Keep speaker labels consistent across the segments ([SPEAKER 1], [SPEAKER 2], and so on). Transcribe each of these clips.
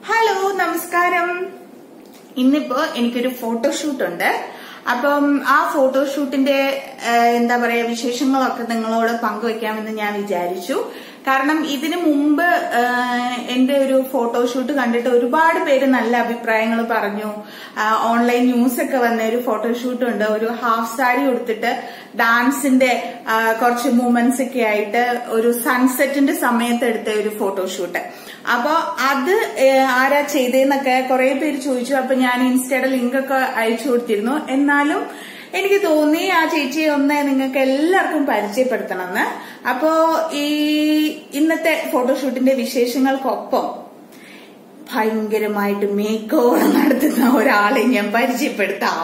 [SPEAKER 1] Hello നമസ്കാരം ഇന്നിപ്പോ എനിക്കൊരു ഫോട്ടോഷൂട്ട് ഉണ്ട് അപ്പം ആ ഫോട്ടോഷൂട്ടിന്റെ ഏഹ്, എന്താ പറയാ വിശേഷങ്ങളൊക്കെ നിങ്ങളോട് പങ്കുവെക്കാമെന്ന് ഞാൻ വിചാരിച്ചു കാരണം ഇതിനു മുമ്പ് ഏഹ്, എന്റെ ഒരു ഫോട്ടോഷൂട്ട് കണ്ടിട്ട് ഒരുപാട് പേര് നല്ല അഭിപ്രായങ്ങൾ പറഞ്ഞു ആ, ഓൺലൈൻ ന്യൂസ് ഒക്കെ വന്ന ഒരു ഫോട്ടോഷൂട്ട് ഉണ്ട് ഒരു ഹാഫ് സാരി ഉടുത്തിട്ട് ഡാൻസിന്റെ ആ, കുറച്ച് മൂമെന്റ്സ് ഒക്കെ ആയിട്ട് ഒരു സൺസെറ്റിന്റെ സമയത്ത് എടുത്ത ഒരു ഫോട്ടോഷൂട്ട് അപ്പൊ അത് ഏഹ്, ആരാ ചെയ്തതെന്നൊക്കെ കുറെ പേര് ചോദിച്ചു അപ്പൊ ഞാൻ ഇൻസ്റ്റയുടെ ലിങ്ക് ഒക്കെ അയച്ചു കൊടുത്തിരുന്നു എന്നാലും എനിക്ക് തോന്നി ആ ചേച്ചിയെ ഒന്ന് നിങ്ങൾക്ക് എല്ലാവർക്കും പരിചയപ്പെടുത്തണമെന്ന് അപ്പോ ഈ ഇന്നത്തെ ഫോട്ടോഷൂട്ടിന്റെ വിശേഷങ്ങൾക്കൊപ്പം ഭയങ്കരമായിട്ട് മേക്ക് ഓവർ നടത്തുന്ന ഒരാളെ ഞാൻ പരിചയപ്പെടുത്താം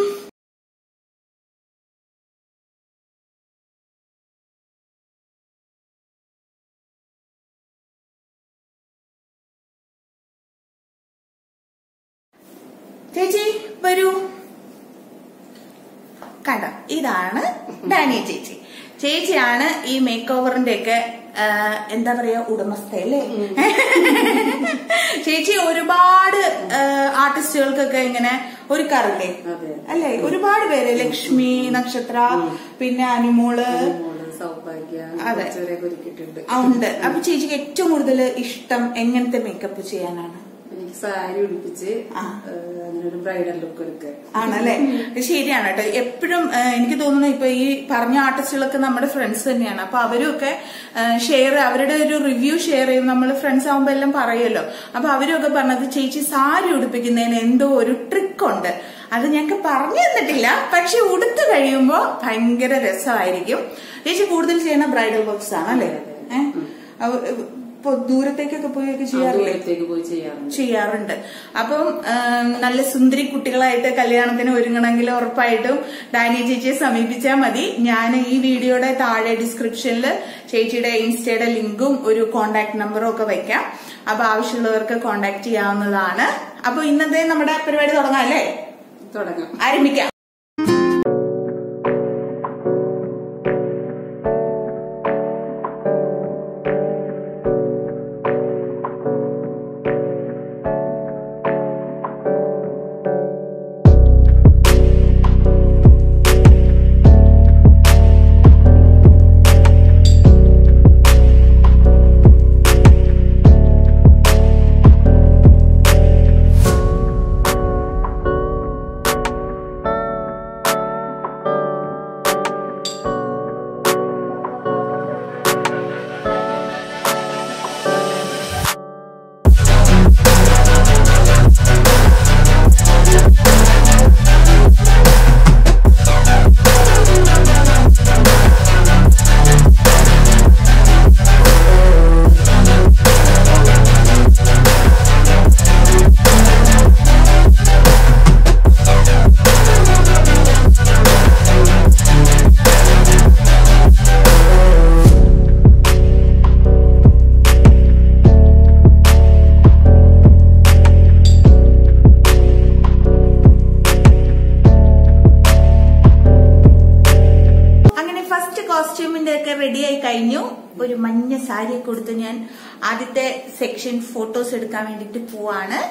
[SPEAKER 1] ചേച്ചി വരൂ കണ്ടോ ഇതാണ് ഡാനിയ ചേച്ചി ചേച്ചിയാണ് ഈ മേക്ക് ഓവറിന്റെ ഒക്കെ എന്താ പറയാ ഉടമസ്ഥ അല്ലേ ചേച്ചി ഒരുപാട് ആർട്ടിസ്റ്റുകൾക്കൊക്കെ ഇങ്ങനെ ഒരുക്കാറില്ലേ
[SPEAKER 2] അതെ.
[SPEAKER 1] അല്ലേ ഒരുപാട് പേര് ലക്ഷ്മി നക്ഷത്ര പിന്നെ അനുമോള്
[SPEAKER 2] മോള് സൗഭാഗ്യ
[SPEAKER 1] അതെ.
[SPEAKER 2] കുറച്ചുപേരെയൊക്കെ ഒരുക്കിയിട്ടുണ്ട്
[SPEAKER 1] ആ, ഉണ്ട് അപ്പൊ ചേച്ചിക്ക് ഏറ്റവും കൂടുതൽ ഇഷ്ടം എങ്ങനത്തെ മേക്കപ്പ് ചെയ്യാനാണ്
[SPEAKER 2] എനിക്ക് സാരി ഉടുപ്പിച്ച്
[SPEAKER 1] ആ.
[SPEAKER 2] ഏഹ്, അങ്ങനെ ഒരു ബ്രൈഡൽ ലുക്ക് എടുക്കുക
[SPEAKER 1] ആണല്ലേ ഇത് ശരിയാണ് കേട്ടോ എപ്പോഴും എനിക്ക് തോന്നുന്നു ഇപ്പൊ ഈ പറഞ്ഞ ആർട്ടിസ്റ്റുകളൊക്കെ നമ്മുടെ ഫ്രണ്ട്സ് തന്നെയാണ് അപ്പൊ അവരും ഒക്കെ ഷെയർ അവരുടെ ഒരു റിവ്യൂ ഷെയർ ചെയ്യും നമ്മൾ ഫ്രണ്ട്സ് ആവുമ്പോ എല്ലാം പറയുമല്ലോ അപ്പൊ അവരും ഒക്കെ പറഞ്ഞത് ചേച്ചി സാരി ഉടുപ്പിക്കുന്നതിന് എന്തോ ഒരു ട്രിക്ക് ഉണ്ട് അത് ഞങ്ങൾക്ക് പറഞ്ഞു തന്നിട്ടില്ല പക്ഷെ ഉടുത്തു കഴിയുമ്പോ ഭയങ്കര രസമായിരിക്കും ചേച്ചി കൂടുതൽ ചെയ്യുന്ന ബ്രൈഡൽ വർക്ക്സ് ആണ് അല്ലേ ഏഹ് ഇപ്പൊ ദൂരത്തേക്കൊക്കെ പോയൊക്കെ ചെയ്യാറില്ലേ
[SPEAKER 2] ദൂരത്തേക്ക് പോയി ചെയ്യാറുണ്ട്
[SPEAKER 1] ചെയ്യാറുണ്ട് അപ്പം ആം, നല്ല സുന്ദരി കുട്ടികളായിട്ട് കല്യാണത്തിന് ഒരുങ്ങണമെങ്കിൽ ഉറപ്പായിട്ടും ഡാനിയ ചേച്ചിയെ സമീപിച്ചാൽ മതി ഞാൻ ഈ വീഡിയോയുടെ താഴെ ഡിസ്ക്രിപ്ഷനിൽ ചേച്ചിയുടെ ഇൻസ്റ്റയുടെ ലിങ്കും ഒരു കോണ്ടാക്ട് നമ്പറും ഒക്കെ വയ്ക്കാം അപ്പൊ ആവശ്യമുള്ളവർക്ക് കോണ്ടാക്ട് ചെയ്യാവുന്നതാണ് അപ്പൊ ഇന്നത്തെ നമ്മുടെ പരിപാടി തുടങ്ങാം അല്ലേ
[SPEAKER 2] തുടങ്ങാം
[SPEAKER 1] ആരംഭിക്കാം അങ്ങനെ ഫസ്റ്റ് കോസ്റ്റ്യൂമിന്റെ ഒക്കെ റെഡിയായി കഴിഞ്ഞു ഒരു മഞ്ഞ സാരി കൊടുത്ത് ഞാൻ ആദ്യത്തെ സെക്ഷൻ ഫോട്ടോസ് എടുക്കാൻ വേണ്ടിട്ട് പോവാണ്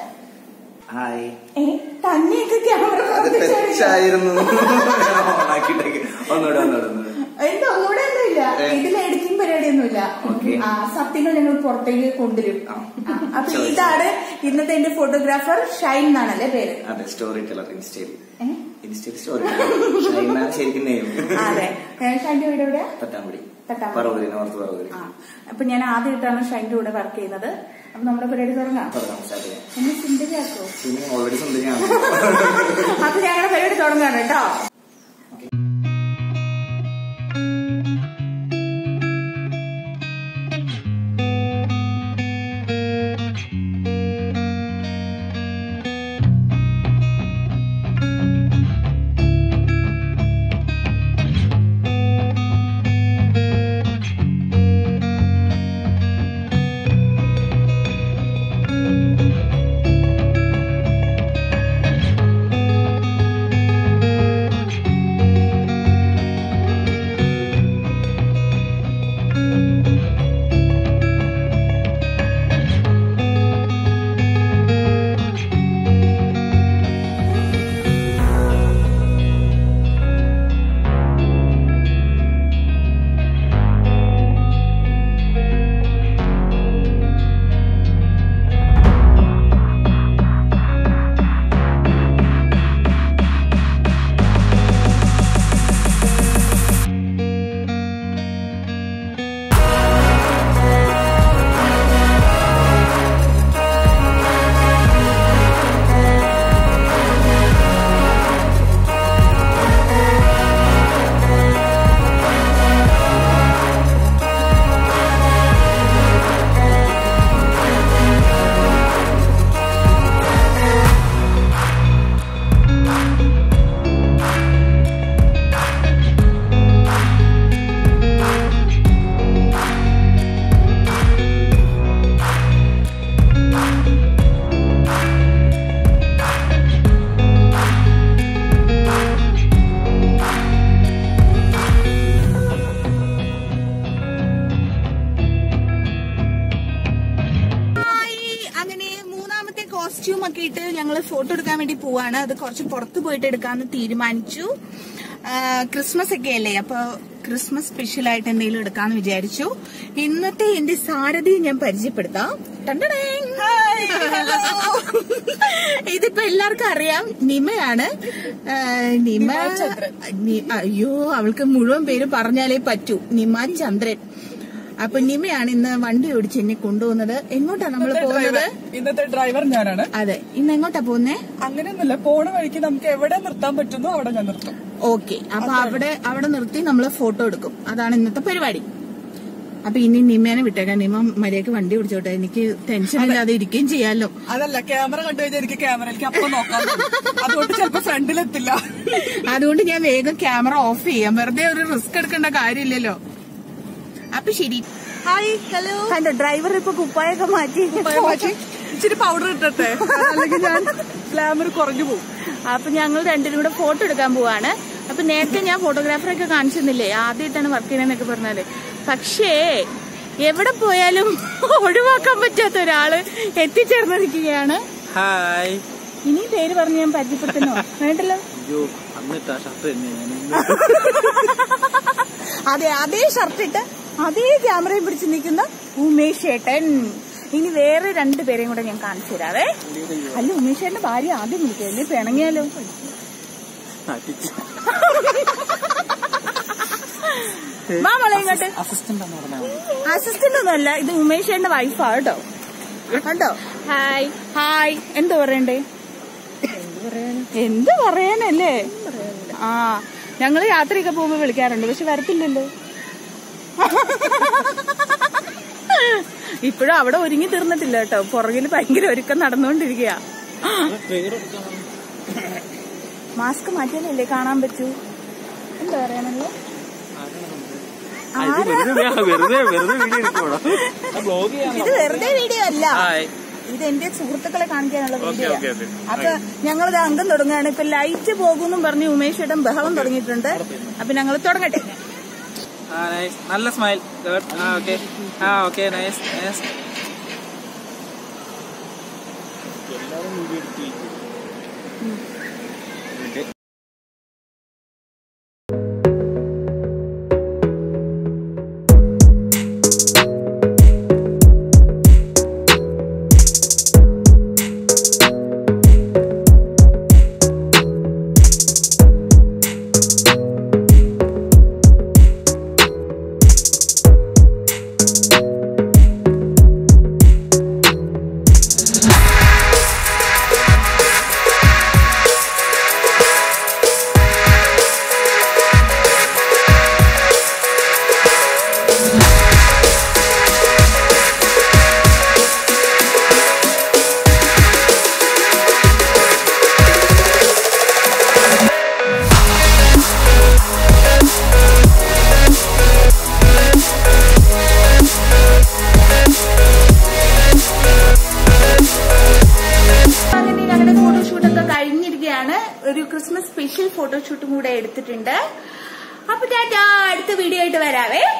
[SPEAKER 3] ഹായ്
[SPEAKER 1] ഏ, തന്നെയൊക്കെ ക്യാമറ
[SPEAKER 3] അത് തെറ്റായിരുന്നു ഓണാക്കിട്ടേക്ക് ഒന്നുകൂടെ ഒന്നുകൂടെ ഒന്നുകൂടെ
[SPEAKER 1] എന്താ ഒന്നുകൂടെ ഒന്നുമില്ല
[SPEAKER 3] ഏ.
[SPEAKER 1] ഇതിൽ എഡിറ്റിംഗ് പരിപാടിയൊന്നുമില്ല
[SPEAKER 3] Okay.
[SPEAKER 1] ആ സത്യങ്ങൾ ഞങ്ങൾ പുറത്തേക്ക് കൊണ്ടുവരും
[SPEAKER 3] ആ.
[SPEAKER 1] ആ, അപ്പൊ
[SPEAKER 3] ശരി.
[SPEAKER 1] ഇതാണ് ഇന്നത്തെ എന്റെ ഫോട്ടോഗ്രാഫർ ഷൈൻ എന്നാണല്ലേ പേര്
[SPEAKER 3] അതെ സ്റ്റോറി ടെലർ ഇൻസ്റ്റയിൽ
[SPEAKER 1] ഏ?
[SPEAKER 3] ഇൻസ്റ്റയിൽ സ്റ്റോറി ടെലർ ശരിക്കും നെയ്യും
[SPEAKER 1] ആ, അതെ ഏ, ഷൈൻ്റെ വീട് എവിടെയാ
[SPEAKER 3] പട്ടാമ്പടി
[SPEAKER 1] പട്ടാമ്പടി.
[SPEAKER 3] പറവൂരി നോർത്ത് പറവൂരി
[SPEAKER 1] ആ അപ്പൊ ഞാൻ ആദ്യമായിട്ടാണ് ഷൈൻ്റെ കൂടെ വർക്ക് ചെയ്യുന്നത് അപ്പൊ നമ്മുടെ പരിപാടി തുടങ്ങാം
[SPEAKER 3] തുടങ്ങാം സ്റ്റാർട്ട് ചെയ്യാം
[SPEAKER 1] എന്നെ സുന്ദരിയാക്കോ
[SPEAKER 3] പിന്നെ ഓൾറെഡി സുന്ദരിയാണ്
[SPEAKER 1] അപ്പൊ ഞങ്ങളുടെ പരിപാടി തുടങ്ങാണ് കേട്ടോ ഒക്കെ ഇട്ട് ഞങ്ങൾ ഫോട്ടോ എടുക്കാൻ വേണ്ടി പോവാണ് അത് കുറച്ച് പുറത്ത് പോയിട്ട് എടുക്കാന്ന് തീരുമാനിച്ചു ആ, ക്രിസ്മസ് ഒക്കെ അല്ലേ അപ്പൊ ക്രിസ്മസ് സ്പെഷ്യൽ ആയിട്ട് എന്തെങ്കിലും എടുക്കാന്ന് വിചാരിച്ചു ഇന്നത്തെ എന്റെ സാരഥി ഞാൻ പരിചയപ്പെടുത്താം ടണ്ടടേങ്. ഇതിപ്പോ എല്ലാവർക്കും അറിയാം നിമയാണ് ആ, നിമ നി- അയ്യോ അവൾക്ക് മുഴുവൻ പേര് പറഞ്ഞാലേ പറ്റൂ നിമ ചന്ദ്രൻ അപ്പൊ നിമയാണ് ഇന്ന് വണ്ടി ഓടിച്ച് എന്നെ കൊണ്ടുപോകുന്നത് എങ്ങോട്ടാ നമ്മൾ പോകുന്നത്
[SPEAKER 4] ഇന്നത്തെ ഡ്രൈവർ ഞാനാണ്
[SPEAKER 1] അതെ ഇന്ന് എങ്ങോട്ടാ പോകുന്നേ
[SPEAKER 4] അങ്ങനെയൊന്നുമില്ല പോണ വഴിക്ക് നമുക്ക് എവിടെ നിർത്താൻ പറ്റുന്നോ അവിടെ ഞാൻ നിർത്തും
[SPEAKER 1] ഓക്കെ അപ്പൊ അവിടെ അവിടെ നിർത്തി നമ്മൾ ഫോട്ടോ എടുക്കും അതാണ് ഇന്നത്തെ പരിപാടി അപ്പൊ ഇനി നിമേനെ വിട്ടേക്കാം നിമ മര്യാദക്ക് വണ്ടി ഓടിച്ചോട്ടെ എനിക്ക് ടെൻഷൻ ഇല്ലാതെ ഇരിക്കുകയും ചെയ്യാലോ
[SPEAKER 4] അതല്ല ക്യാമറ കണ്ടു കഴിഞ്ഞാൽ എനിക്ക് ക്യാമറയിലേക്ക് അപ്പൊ നോക്കാൻ തോന്നും. അതുകൊണ്ട് ചിലപ്പോ ഫ്രണ്ടിലെത്തില്ല
[SPEAKER 1] അതുകൊണ്ട് ഞാൻ വേഗം ക്യാമറ ഓഫ് ചെയ്യാം വെറുതെ ഒരു റിസ്ക് എടുക്കേണ്ട കാര്യമില്ലല്ലോ അപ്പൊ ശരി
[SPEAKER 4] ഹായ് ഹലോ
[SPEAKER 1] കണ്ടോ ഡ്രൈവർ ഇപ്പൊ കുപ്പായൊക്കെ മാറ്റി
[SPEAKER 4] ഇച്ചിരി പൗഡർ ഇട്ടട്ടെ അല്ലെങ്കിൽ ഞാൻ ഗ്ലാമർ കുറഞ്ഞു പോകും
[SPEAKER 1] അപ്പൊ ഞങ്ങൾ രണ്ടിനും കൂടെ ഫോട്ടോ എടുക്കാൻ പോവാണ് അപ്പൊ നേരത്തെ ഞാൻ ഫോട്ടോഗ്രാഫറൊക്കെ കാണിച്ചിരുന്നില്ലേ ആദ്യമായിട്ടാണ് വർക്ക് ചെയ്യണമെന്നൊക്കെ പറഞ്ഞാല് പക്ഷേ എവിടെ പോയാലും ഒഴിവാക്കാൻ പറ്റാത്ത ഒരാള് എത്തിച്ചേർന്നിരിക്കുകയാണ്
[SPEAKER 3] ഹായ്
[SPEAKER 1] ഇനി പേര് പറഞ്ഞ് ഞാൻ പരിചയപ്പെടുത്തണോ വേണ്ടല്ലോ
[SPEAKER 3] അയ്യോ അന്നിട്ടാ ഷർട്ട് തന്നെയാണ്
[SPEAKER 1] അതെ അതേ ഷർട്ട് ഇട്ട് അതേ ക്യാമറയും പിടിച്ച് നിൽക്കുന്ന ഉമേഷ് ഏട്ടൻ ഇനി വേറെ രണ്ട് പേരെയും കൂടെ ഞാൻ കാണിച്ചു തരാവേ അല്ല ഉമേഷ് ഏട്ടന്റെ ഭാര്യ ആദ്യം വിളിക്കല്ലേ പിണങ്ങിയാലോ വാ മോളെ ഇങ്ങോട്ട്
[SPEAKER 3] അസിസ്റ്റന്റ് എന്ന് പറഞ്ഞാൽ മതി
[SPEAKER 1] അസിസ്റ്റന്റ് ഒന്നുമല്ല ഇത് ഉമേഷ് ഏട്ടന്റെ വൈഫാ കേട്ടോ കണ്ടോ ഹായ് ഹായ് എന്താ പറയണ്ടേ എന്ത് പറയാനല്ലേ ആ ഞങ്ങള് യാത്രയൊക്കെ പോകുമ്പോ വിളിക്കാറുണ്ട് പക്ഷെ വരത്തില്ലല്ലോ ഇപ്പോഴും അവിടെ ഒരുങ്ങി തീർന്നിട്ടില്ല കേട്ടോ പുറകിൽ ഭയങ്കര ഒരുക്കം നടന്നുകൊണ്ടിരിക്കുക മാസ്ക് മാറ്റിയാലല്ലേ കാണാൻ പറ്റൂ എന്താ പറയാനല്ലോ
[SPEAKER 3] വെറുതെ വെറുതെ വെറുതെ വീഡിയോ എടുക്കണോ ബ്ലോഗ് ചെയ്യാൻ
[SPEAKER 1] ഇത് വെറുതെ വീഡിയോ അല്ല
[SPEAKER 3] ഹായ്
[SPEAKER 1] ഇത് എന്റെ സുഹൃത്തുക്കളെ കാണിക്കാനുള്ള വീഡിയോ
[SPEAKER 3] ഓക്കേ, ഓക്കേ.
[SPEAKER 1] അപ്പൊ ഞങ്ങളിത് അംഗം തുടങ്ങുകയാണ് ഇപ്പൊ ലൈറ്റ് പോകുമെന്നും പറഞ്ഞ് ഉമേഷ് ഏട്ടൻ ബഹളം തുടങ്ങിയിട്ടുണ്ട് അപ്പൊ ഞങ്ങൾ തുടങ്ങട്ടെ
[SPEAKER 3] ആ നൈസ് നല്ല സ്മൈൽ ഗുഡ് ആ ഓക്കെ ആ ഓക്കെ നൈസ് നൈസ്
[SPEAKER 1] അങ്ങനെ ഞങ്ങളുടെ ഫോട്ടോഷൂട്ടൊക്കെ കഴിഞ്ഞിരിക്കുകയാണ് ഒരു ക്രിസ്മസ് സ്പെഷ്യൽ ഫോട്ടോഷൂട്ടും കൂടെ എടുത്തിട്ടുണ്ട് അപ്പൊ ടാറ്റാ അടുത്ത വീഡിയോ ആയിട്ട് വരാവേ